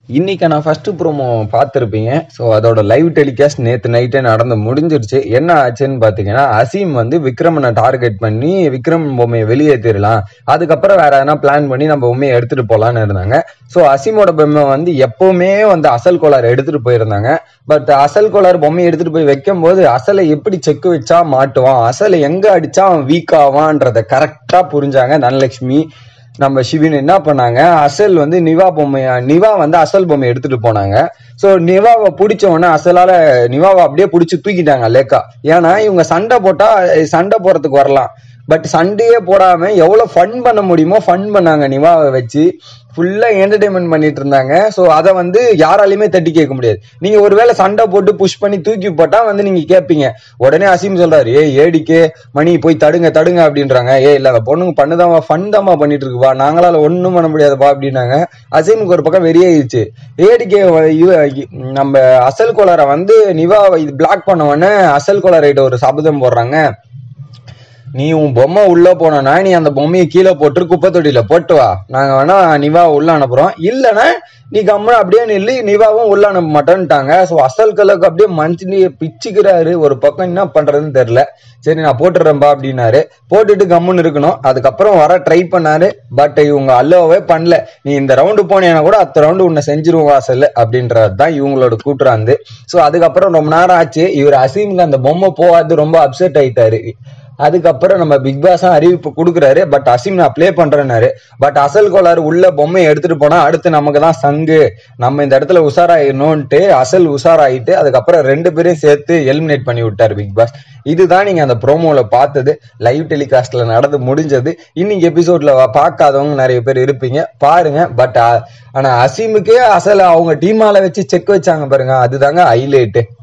இன்னைக்கு நான் first promo பார்த்துருப்பீங்க ஸோ அதோட லைவ் டெலிகாஸ்ட் நேற்று நைட்டே நடந்து முடிஞ்சிருச்சு என்ன ஆச்சுன்னு பார்த்தீங்கன்னா அசீம் வந்து விக்ரமனை டார்கெட் பண்ணி விக்ரம் பொம்மையை வெளியேற்றிடலாம் அதுக்கப்புறம் வேற எதனா பிளான் பண்ணி நம்ம பொம்மையை எடுத்துட்டு போகலான்னு இருந்தாங்க ஸோ அசீமோட பொம்மை வந்து எப்பவுமே வந்து அசல் கோளாறு எடுத்துட்டு போயிருந்தாங்க பட் அசல் கோளாறு பொம்மையை எடுத்துட்டு போய் வைக்கும் போது அசலை எப்படி செக் வச்சா மாட்டுவான் அசலை எங்க அடிச்சா அவன் வீக் ஆவான்றத கரெக்டா புரிஞ்சாங்க தனலட்சுமி நம்ம சிவின் என்ன பண்ணாங்க அசல் வந்து நிவா பொம்மைய நிவா வந்து அசல் பொம்மை எடுத்துட்டு போனாங்க ஸோ நிவாவை பிடிச்ச உடனே அசலால நிவாவை அப்படியே பிடிச்சி தூக்கிட்டாங்க லேக்கா ஏன்னா இவங்க சண்டை போட்டா அஹ், சண்டை போறதுக்கு வரலாம் பட் சண்டையே போடாம எவ்வளவு ஃபன் பண்ண முடியுமோ ஃபன் பண்ணாங்க நிவாவை வச்சு ஃபுல்லா என்டர்டைன்மெண்ட் பண்ணிட்டு இருந்தாங்க ஸோ அதை வந்து யாராலையுமே தட்டி கேட்க முடியாது நீங்க ஒருவேளை சண்டை போட்டு புஷ் பண்ணி தூக்கி போட்டா வந்து நீங்க கேட்பீங்க உடனே அசீம் சொல்றாரு ஏ ஏடிக்கே மணி போய் தடுங்க தடுங்க அப்படின்றாங்க ஏ இல்ல பொண்ணுங்க பண்ணுதாமா ஃபன் தாமா பண்ணிட்டு இருக்குப்பா நாங்களால ஒண்ணும் பண்ண முடியாதுப்பா அப்படின்னாங்க அசீமுக்கு ஒரு பக்கம் வெறியாயிடுச்சு ஏடிக்கே நம்ம அசல் கோளாரை வந்து நிவா இது பிளாக் பண்ண உடனே அசல் கோளாரைட்ட ஒரு சபதம் போடுறாங்க நீ உன் பொம்மை உள்ள போனா நீ அந்த பொம்மையை கீழே போட்டு குப்பை தொட்டியில போட்டு வா நாங்க வேணா நிவா உள்ள அனுப்புறோம் இல்லைன்னா நீ கம்முன்னு அப்படியே நில்லு நிவாவும் உள்ள அனுப்ப மாட்டேன்ட்டாங்க ஸோ அசல் கலருக்கு அப்படியே மந்த்லியே பிச்சுக்கிறாரு ஒரு பக்கம் என்ன பண்றதுன்னு தெரியல சரி நான் போட்டுறேன்பா அப்படின்னாரு போட்டுட்டு கம்முன்னு இருக்கணும் அதுக்கப்புறம் வர ட்ரை பண்ணாரு பட் இவங்க அல்லோவே பண்ணல நீ இந்த ரவுண்டு போனேன்னா கூட அத்த ரவுண்டு உன்னை செஞ்சிருவோம் அசல் அப்படின்றது தான் இவங்களோட கூட்டுறாந்து ஸோ அதுக்கப்புறம் ரொம்ப நேரம் ஆச்சு இவர் அசீமுக்கு அந்த பொம்மை போகாது ரொம்ப அப்செட் ஆயிட்டாரு அதுக்கப்புறம் நம்ம பிக் பாஸ் அறிவிப்பு கொடுக்குறாரு பட் அசீம் நான் ப்ளே பண்றேன்னாரு பட் அசல் கோளாறு உள்ள பொம்மையை எடுத்துட்டு போனா அடுத்து நமக்கு தான் சங்கு நம்ம இந்த இடத்துல உஷாராயிடணும்ட்டு அசல் உஷாராயிட்டு அதுக்கப்புறம் ரெண்டு பேரையும் சேர்த்து எலிமினேட் பண்ணி விட்டாரு பிக் பாஸ் இதுதான் நீங்க அந்த ப்ரோமோல பார்த்தது லைவ் டெலிகாஸ்ட்ல நடந்து முடிஞ்சது இன்னைக்கு எபிசோட்ல பார்க்காதவங்க நிறைய பேர் இருப்பீங்க பாருங்க பட் ஆனா அசீமுக்கே அசல் அவங்க டீமால வச்சு செக் வச்சாங்க பாருங்க அதுதாங்க ஹைலைட்டு